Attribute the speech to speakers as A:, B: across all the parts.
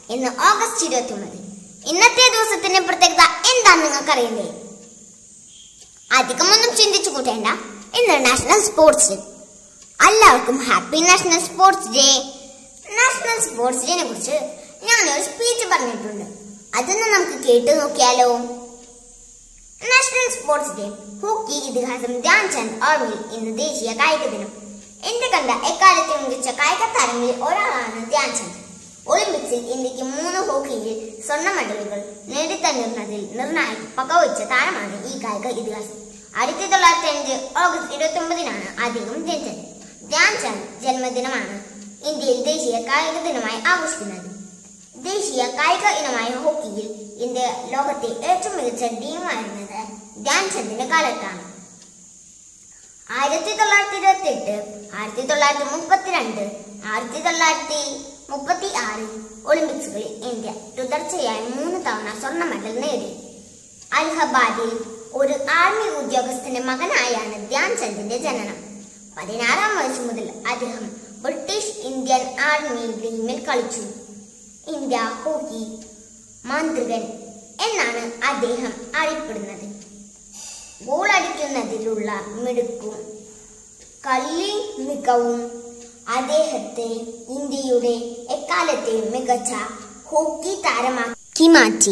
A: ഇന്ന് ഓഗസ്റ്റ് ഇരുപത്തി ഒമ്പത് ഇന്നത്തെ ദിവസത്തിന്റെ പ്രത്യേകത എന്താന്ന് നിങ്ങൾക്ക് അറിയണ്ടേ അധികമൊന്നും ചിന്തിച്ചു കൂട്ടേണ്ട ഇന്ന് നാഷണൽ സ്പോർട്സ് ഡേ എല്ലാവർക്കും happy national sports day national sports ഡേനെ കുറിച്ച് ഞാനൊരു സ്പീച്ച് പറഞ്ഞിട്ടുണ്ട് അതൊന്ന് നമുക്ക് കേട്ടു നോക്കിയാലോ നാഷണൽ സ്പോർട്സ് ഡേ ഹോക്കി ഇതിഹാസം ധ്യാൻചന്ദ് ഓർമ്മയിൽ ഇന്ന് ദേശീയ കായിക ദിനം എന്റെ കണ്ട എക്കാലത്തെ മികച്ച കായിക താരങ്ങളിൽ ഒരാളാണ് ധ്യാൻചന്ദ് ഒളിമ്പിക്സിൽ ഇന്ത്യക്ക് മൂന്ന് ഹോക്കിയിൽ സ്വർണ്ണ മെഡലുകൾ നേടിത്തന്നിരുന്നതിൽ നിർണായക പകവച്ച താരമാണ് ഈ കായിക ഇതിഹാസം ആയിരത്തി തൊള്ളായിരത്തി അഞ്ച് ഓഗസ്റ്റ് ഇരുപത്തി ഒമ്പതിനാണ് അദ്ദേഹം ജനിച്ചത് ധ്യാൻചന്ദ് ജന്മദിനമാണ് ഇന്ത്യയിൽ ദേശീയ കായിക ദിനമായി ആഘോഷിക്കുന്നത് ദേശീയ കായിക ഇനമായ ഹോക്കിയിൽ ഇന്ത്യ ലോകത്തെ ഏറ്റവും മികച്ച ടീമായിരുന്നത് ധ്യാൻചന്ദിന്റെ കാലത്താണ് ആയിരത്തി തൊള്ളായിരത്തി ഇരുപത്തി എട്ട് ആയിരത്തി തൊള്ളായിരത്തി മുപ്പത്തിരണ്ട് ആയിരത്തി തൊള്ളായിരത്തി മുപ്പത്തി ആറ് ഒളിമ്പിക്സുകളിൽ ഇന്ത്യ തുടർച്ചയായി മൂന്ന് തവണ സ്വർണ്ണ മെഡൽ നേടി അലഹബാദിൽ ഒരു ആർമി ഉദ്യോഗസ്ഥന്റെ മകനായാണ് ധ്യാൻചന്ദിന്റെ ജനനം പതിനാറാം വയസ്സ് മുതൽ അദ്ദേഹം ബ്രിട്ടീഷ് ഇന്ത്യൻ ആർമി ടീമിൽ കളിച്ചു ഇന്ത്യ ഹോക്കി മാന്ത്രികൻ എന്നാണ് അദ്ദേഹം അറിയപ്പെടുന്നത് ഗോൾ അടിക്കുന്നതിലുള്ള മിടുക്കും കളി മികവും അദ്ദേഹത്തെ ഇന്ത്യയുടെ എക്കാലത്തെ മികച്ച ഹോക്കി താരമാക്കി മാറ്റി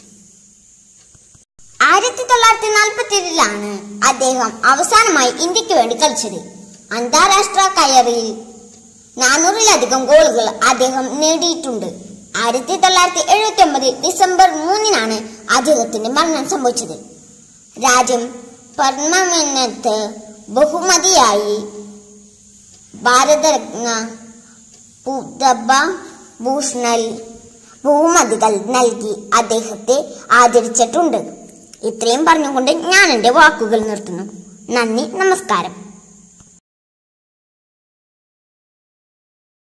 A: ആയിരത്തി തൊള്ളായിരത്തി നാൽപ്പത്തി ഏഴിലാണ് അദ്ദേഹം അവസാനമായി ഇന്ത്യക്ക് വേണ്ടി കളിച്ചത് അന്താരാഷ്ട്ര കയറിയിൽ നാനൂറിലധികം ഗോളുകൾ അദ്ദേഹം നേടിയിട്ടുണ്ട് ആയിരത്തി തൊള്ളായിരത്തി എഴുപത്തി ഒമ്പത് ഡിസംബർ മൂന്നിനാണ് അദ്ദേഹത്തിന്റെ മരണം സംഭവിച്ചത് രാജ്യം പത്മമിന്നത്ത് ബഹുമതിയായി ഭാരതരത്ന പുതബ ഭൂഷണൽ ബഹുമതികൾ നൽകി അദ്ദേഹത്തെ ആദരിച്ചിട്ടുണ്ട് ഇത്രയും പറഞ്ഞുകൊണ്ട് ഞാൻ എൻ്റെ വാക്കുകൾ നിർത്തുന്നു നന്ദി നമസ്കാരം